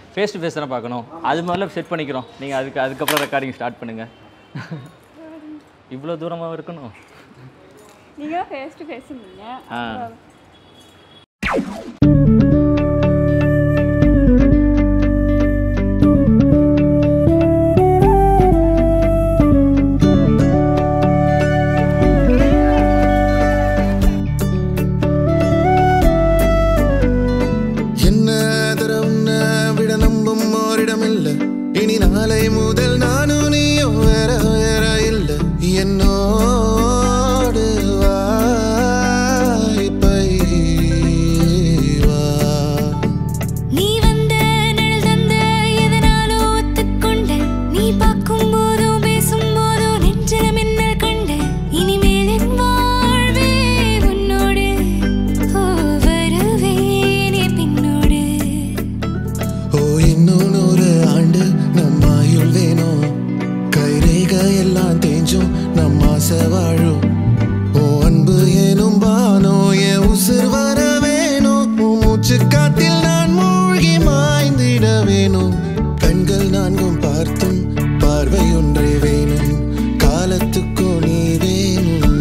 face to face தானே பார்க்கணும் அது மாதிரிலாம் செட் பண்ணிக்கிறோம் நீங்கள் அதுக்கு அதுக்கப்புறம் ரெக்கார்டிங் ஸ்டார்ட் பண்ணுங்கள் இவ்வளோ தூரமாக இருக்கணும் நீங்கள் ஃபேஸ் டு ஃபேஸ் இருந்தீங்க ஆ என்ன தர உன்னை விட நம்பும் ஓரிடமில்ல இனி நாளை முதல் நானும் நீயும் வேற வேற இல்ல என்னோடு வா இப்பை வா நீ வந்த நிழல் தந்த எதனாலோ ஒத்துக்கொண்ட நீ பார்க்கும் போதும் பேசும் போதும் நெஞ்சில மின்னல் கண்ட இனிமேல் என் வாழ்வே உன்னோடு ஓ வருவேனே பின்னோடு ஓ இன்னும் நூறு ஆண்டு நம்ம ஆயுள் வேணும் கைரேக எல்லாம் தேஞ்சும் நம்ம ஆசை வாழும் ஓ அன்பு ஏனும் பானோ என் உசுர் வர வேணும் உன் மூச்சு காத்தில் நான் மூழ்கி மாய்ந்திட வேணும் கண்கள் நான்கும் பார்த்தும் பார்வை ஒன்றே வேணும் காலத்துக்கும் நீ வேணும்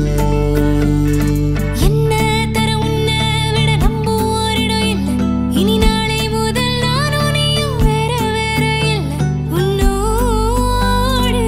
என்ன தர உன்னை விட நம்பும் ஓரிடம் இல்லை இனி நாளை முதல் நானும் நீயும் வேற வேற இல்லை உன்னோடு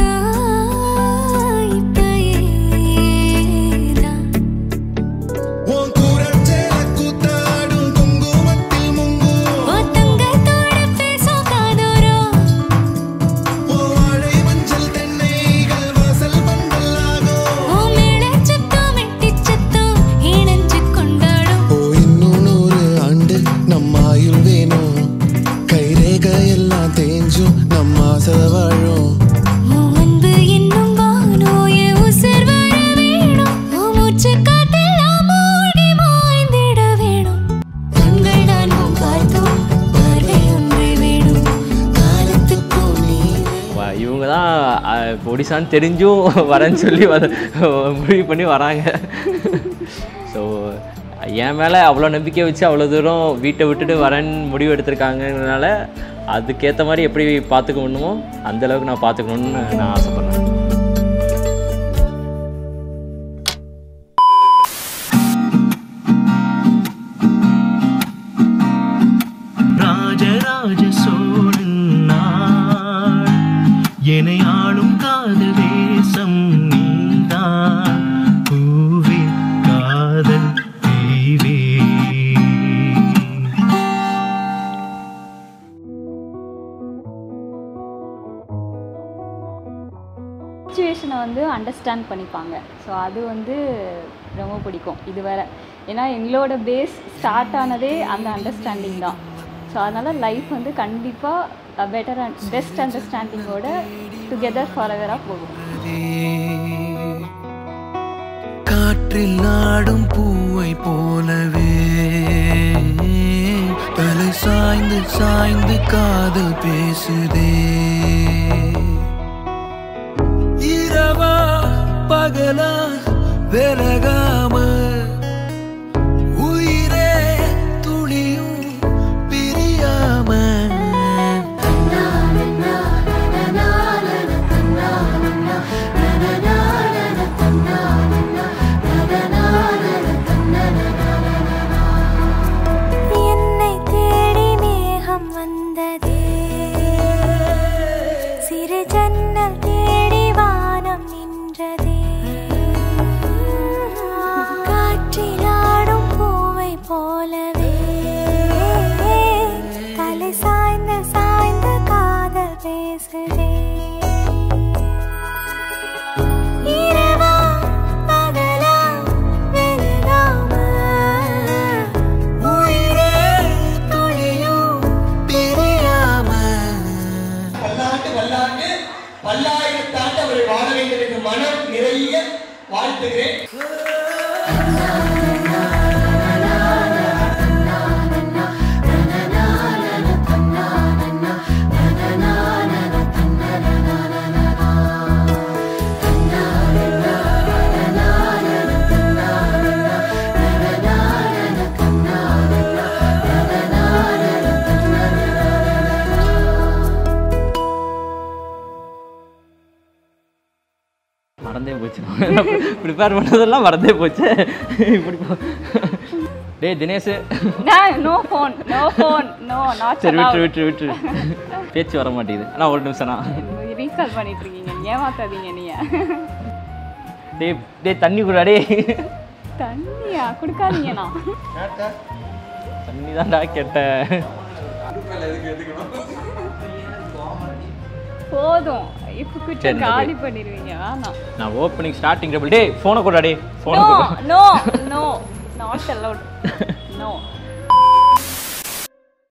நான் இப்பயேதான் உன் குரச்சேல கூத்தாடும் குங்குமத்தில் முங்கும் ஓ தங்கத்தோட பேசும் காதோரம் உன் வாழை மஞ்சள் தென்னைகள் வாசல் பந்தலாகும் ஓ மேளச் சத்தம் மெட்டிச் சத்தம் இணைஞ்சு கொண்டாடும் ஓ இன்னும் நூறு ஆண்டு நம்ம ஆயுள் வேணும் கைரேக எல்லாம் தேஞ்சும் நம்ம ஆசை வாழும் உன் அன்பு என்னும் வானோ என் உசிர் வர வேணும் உன் மூச்சுக் காற்றெல்லாம் மூழ்கி மாய்ந்திட வேணும் கண்கள் நான்கும் பார்த்தோம் பார்வை ஒன்றே வேணும் காலத்துக்கும் நீ வ- இவங்க தான் ஒடிசான்னு தெரிஞ்சும் வரேன்னு சொல்லி வர முடிவு பண்ணி வராங்க ஸோ என் மேலே அவ்வளோ நம்பிக்கை வச்சு அவ்வளோ தூரம் வீட்டை விட்டுட்டு வரேன்னு முடிவு எடுத்திருக்காங்கனால அதுக்கேற்ற மாதிரி எப்படி பார்த்துக்கணுமோ அந்தளவுக்கு நான் பார்த்துக்கணுன்னு நான் ஆசைப்பட்றேன் ராஜராஜ சோழன் நாள் என்னை ஆளும் காதல் தேசம் நீதான் பூவே காதல் தீவே சுச்சுவேஷனை வந்து அண்டர்ஸ்டாண்ட் பண்ணிப்பாங்க ஸோ அது வந்து ரொம்ப பிடிக்கும் இது வேற ஏன்னா எங்களோட பேஸ் ஸ்டார்ட் ஆனதே அந்த அண்டர்ஸ்டாண்டிங் தான் ஸோ அதனால் லைஃப் வந்து கண்டிப்பாக பெட்டர் அண்ட் பெஸ்ட் அண்டர்ஸ்டாண்டிங்கோட டுகெதர் ஃபார் போகும் காற்றில் ஆடும் பூவை போலவே தலை சாய்ந்து சாய்ந்து காதல் பேசுதே இரவா பகலா விலகாம உயிரே துளியும் பிரியாம என்னை தேடி மேகம் வந்ததே சிறு ஜன்னல் தேடி வானம் நின்றதே காற்றில் ஆடும் பூவை போலவே தலை சாய்ந்து சாய்ந்து காதல் பேசுதே இரவா பகலா விலகாம உயிரே துளியும் பிரியாம பல்லாண்டு பல்லாண்டு பல்லாயிரத்தாண்டு அவரை வாழ வேண்டும் என்று மனம் நிறைய வாழ்த்துகிறேன் போச்சு ப்ரிப்பேர் பண்ணதெல்லாம் மறந்தே போச்சு இப்படி போ டேய் Dinesh no phone no phone no not சரி விட்டு விட்டு விட்டு பேச்சு வர மாட்டேங்குது ஆனால் ஒரு நிமிஷம்னா ரீகால் பண்ணிட்டு இருக்கீங்க ஏமாத்தாதீங்க நீங்க டேய் டேய் தண்ணி குடா டேய் தண்ணியா கொடுக்காதீங்கண்ணா தண்ணி தான்டா கேட்டேன் போதும் இப்போ சரி, குச்சம் இந்த காலி பண்ணிடுவீங்க வேணாம் நான் ஓப்பனிங் ஸ்டார்டிங் டேபிள் டேய் ஃபோனை குடா டேய் ஃபோனை நோ குடா no no not allowed no